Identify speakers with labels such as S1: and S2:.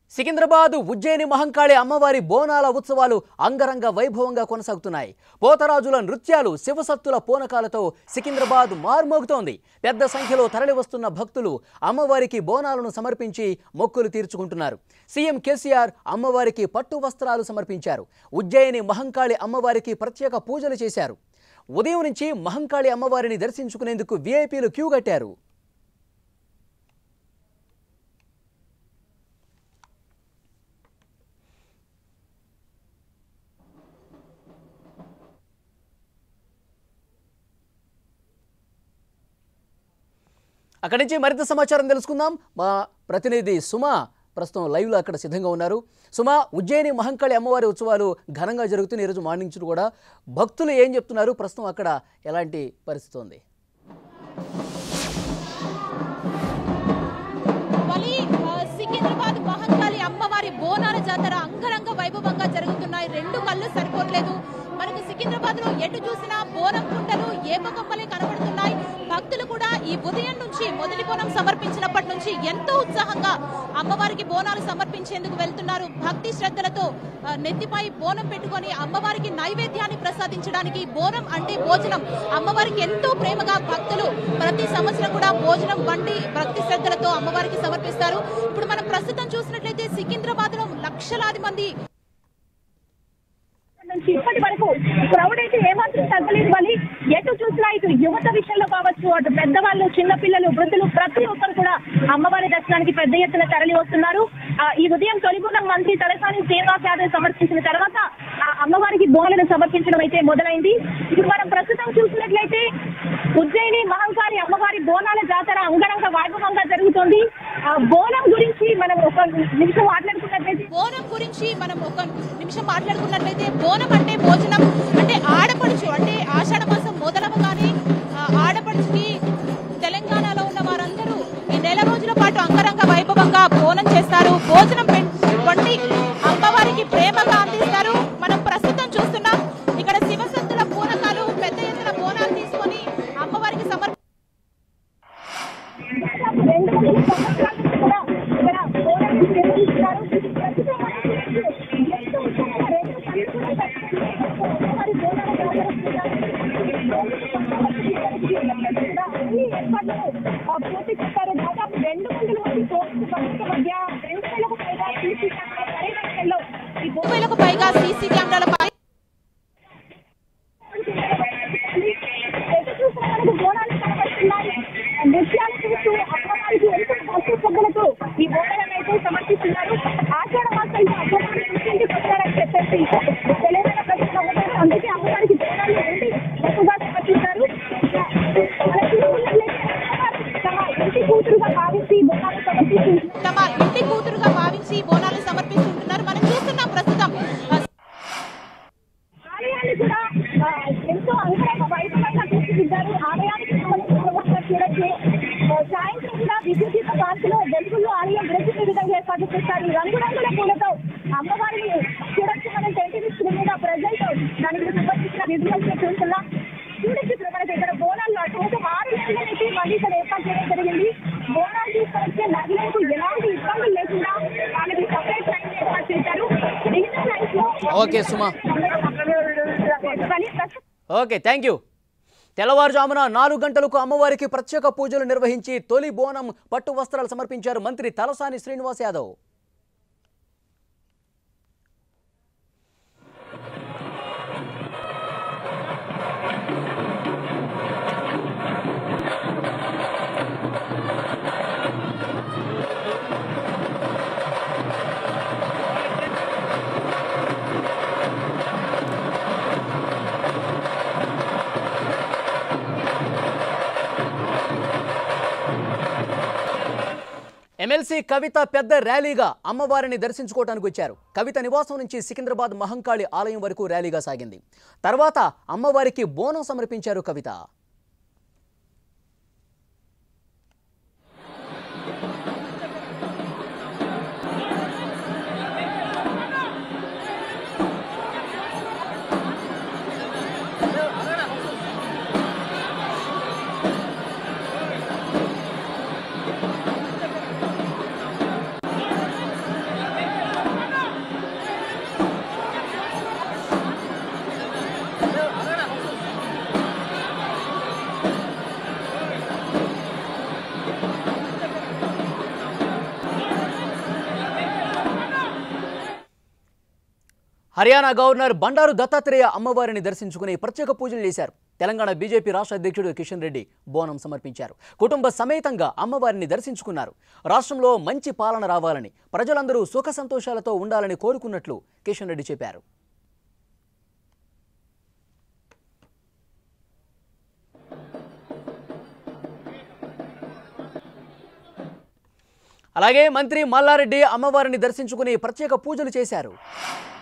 S1: సికింద్రాబాద్ ఉజ్జయిని మహంకాళి అమ్మవారి బోనాల ఉత్సవాలు అంగరంగ వైభవంగా కొనసాగుతున్నాయి పోతరాజుల నృత్యాలు శివసత్తుల పూనకాలతో సికింద్రాబాద్ మార్మోగుతోంది పెద్ద సంఖ్యలో తరలివస్తున్న భక్తులు అమ్మవారికి బోనాలను సమర్పించి మొక్కులు తీర్చుకుంటున్నారు సీఎం కేసీఆర్ అమ్మవారికి పట్టు వస్త్రాలు సమర్పించారు ఉజ్జయిని మహంకాళి అమ్మవారికి ప్రత్యేక పూజలు చేశారు ఉదయం నుంచి మహంకాళి అమ్మవారిని దర్శించుకునేందుకు వీఐపీలు క్యూ కట్టారు అక్కడి నుంచి మరింత సమాచారం తెలుసుకుందాం మా ప్రతినిధి సుమ ప్రస్తుతం లైవ్లో అక్కడ సిద్ధంగా ఉన్నారు సుమ ఉజ్జయిని మహంకాళి అమ్మవారి ఉత్సవాలు ఘనంగా జరుగుతున్నాయి ఈరోజు మార్నింగ్ నుంచి కూడా భక్తులు ఏం చెప్తున్నారు ప్రస్తుతం అక్కడ ఎలాంటి పరిస్థితి ఉంది
S2: మళ్ళీ ఆ, సికింద్రాబాద్ మహంకాళి అమ్మవారి బోనాల జాతర అంగరంగ వైభవంగా జరుగుతున్నాయి రెండు కళ్ళు సరిపోవట్లేదు మనకు సికింద్రాబాద్ లో ఎటు చూసినా బోనం కుంటలు ఏపకొమ్మలే కనబడుతున్నాయి భక్తులు కూడా ఈ ఉదయం నుంచి మొదటి బోనం సమర్పించినప్పటి నుంచి ఎంతో ఉత్సాహంగా అమ్మవారికి బోనాలు సమర్పించేందుకు వెళ్తున్నారు భక్తి శ్రద్ధలతో ఆ, నెత్తిపై బోనం పెట్టుకొని అమ్మవారికి నైవేద్యాన్ని ప్రసాదించడానికి బోనం అంటే భోజనం అమ్మవారికి ఎంతో ప్రేమగా భక్తులు ప్రతి సంవత్సరం కూడా భోజనం వండి భక్తి శ్రద్ధలతో అమ్మవారికి సమర్పిస్తారు ఇప్పుడు మనం ప్రస్తుతం చూసినట్లయితే సికింద్రాబాద్ లో లక్షలాది మంది
S3: నుంచి ఇప్పటి వరకు క్రౌడ్ అయితే ఏమాత్రం తగ్గలేదు కానీ ఎటు చూసినా ఇటు యువత విషయంలో కావచ్చు అటు పెద్దవాళ్ళు చిన్న పిల్లలు వృద్ధులు ప్రతి ఒక్కరు కూడా అమ్మవారి దర్శనానికి పెద్ద ఎత్తున తరలి వస్తున్నారు ఆ, ఈ ఉదయం తొలిగుండం మంత్రి తలసాని శ్రీనివాస్ యాదవ్ సమర్పించిన తర్వాత ఆ అమ్మవారికి బోనలను సమర్పించడం అయితే మొదలైంది ఇప్పుడు మనం ప్రస్తుతం చూసినట్లయితే ఉజ్జయిని మహంకాళి అమ్మవారి బోనాల జాతర అంగరంగ వైభవంగా జరుగుతోంది ఆ బోనం గురించి మనం ఒక నిమిషం మాట్లాడుకున్నట్లయితే
S2: బోనం గురించి మనం ఒక నిమిషం మాట్లాడుకున్నట్లయితే బోనం అంటే భోజనం అంటే ఆడపడుచు అంటే ఆషాఢ మాసం మొదలవగానే ఆ, ఆడపడుచుకి తెలంగాణలో ఉన్న వారందరూ ఈ నెల రోజుల పాటు అంగరంగ వైభవంగా బోనం చేస్తారు భోజనం పెట్- వండి అమ్మవారికి ప్రేమగా అందిస్తారు మనం ప్రస్తుతం చూస్తున్నాం ఇక్కడ శివసత్తుల పూనకాలు పెద్ద ఎత్తున బోనాలు తీసుకొని అమ్మవారికి సమర్ప
S3: రెండు వందల సంవత్సరాల నుంచి కూడా ఇక్కడ పోరాటం నిర్వహిస్తున్నారు. ప్రస్తుతం మనం చూస్తే ఎంతో ఉత్సాహంగా రెండు కళ్ళు కూడా కట్టుకొని అమ్మవారి బోనాల జాతర కూడా అన్ని ఏర్పాట్లు ఆ, పూర్తి చేశారు దాదాపు రెండు వందల మంది పోలీసు భద్రత మధ్య రెండు వేలకు పైగా సీసీ కెమెరా పర్యవేక్షణలో ఈ
S2: ముప్పై వేలకు పైగా సీసీ కెమెరాలపై
S3: ఎటు చూసినా మనకు బోనాలు కనబడుతున్నాయి నృత్యాలు చూస్తూ అమ్మవారికి ఎంతో భక్తి శ్రద్ధలతో ఈ బోనాలను అయితే సమర్పిస్తున్నారు ఆషాఢ మాసంలో అమ్మవారి ఇంటింటి వచ్చారని చెప్పేసి తెలంగాణ ప్రజలు నమ్ముతారు అందుకే అమ్మవారికి బోనాలు ఉండి ఎక్కువగా సమర్పిస్తారు మన చూసుకున్నట్లయితే అమ్మవారు తమ ఇంటి కూతురుగా భావించి బోనాలు సమర్పిస్తున్నారు
S2: తమ ఇంటి కూతురుగా భావించి బోనాలు సమర్పిస్తుంటున్నారు మనం చూస్తున్నాం ప్రస్తుతం ఆ,
S3: ఆలయాన్ని కూడా ఆ, ఎంతో అంగరంగ వైభవంగా తీర్చిదిద్దారు ఆలయానికి సంబంధించిన వ్యవస్థ చూడొచ్చు ఆ, సాయంత్రం కూడా విద్యుత్ పార్కులో వెలుగుల్లో ఆలయం విరచిత విధంగా ఏర్పాటు చేస్తారు ఈ రంగురంగుల పూలతో అమ్మవారిని చూడొచ్చు మనం టెంట్ స్క్రీన్ మీద ప్రజెంట్ దానికి సంబంధించిన విజువల్స్ చూస్తున్నాం చూడొచ్చు ఇప్పుడు మనకి ఇక్కడ బోనాలు అటు ఆరు నెలలైతే మళ్ళీ ఇక్కడ ఏర్పాటు చేయడం జరిగింది బోనాలు తీసుకొచ్చే నదులకు ఎలాంటి ఇబ్బందులు లేకుండా వాళ్ళకి సపరేట్ లైన్ ఏర్పాటు చేశారు మిగతా లైన్స్ లో
S1: ఓకే సుమా
S3: కానీ ప్రస్తుతం
S1: ఓకే థ్యాంక్ యూ తెల్లవారుజామున నాలుగు గంటలకు అమ్మవారికి ప్రత్యేక పూజలు నిర్వహించి తొలి బోనం పట్టు వస్త్రాలు సమర్పించారు మంత్రి తలసాని శ్రీనివాస్ యాదవ్ ఎమ్మెల్సీ కవిత పెద్ద ర్యాలీగా అమ్మవారిని దర్శించుకోవడానికి వచ్చారు కవిత నివాసం నుంచి సికింద్రాబాద్ మహంకాళి ఆలయం వరకు ర్యాలీగా సాగింది తర్వాత అమ్మవారికి బోనం సమర్పించారు కవిత హర్యానా గవర్నర్ బండారు దత్తాత్రేయ అమ్మవారిని దర్శించుకుని ప్రత్యేక పూజలు చేశారు తెలంగాణ బీజేపీ రాష్ట్ర అధ్యక్షుడు కిషన్ రెడ్డి బోనం సమర్పించారు కుటుంబ సమేతంగా అమ్మవారిని దర్శించుకున్నారు రాష్ట్రంలో మంచి పాలన రావాలని ప్రజలందరూ సుఖ సంతోషాలతో ఉండాలని కోరుకున్నట్లు కిషన్ రెడ్డి చెప్పారు అలాగే మంత్రి మల్లారెడ్డి అమ్మవారిని దర్శించుకుని ప్రత్యేక పూజలు చేశారు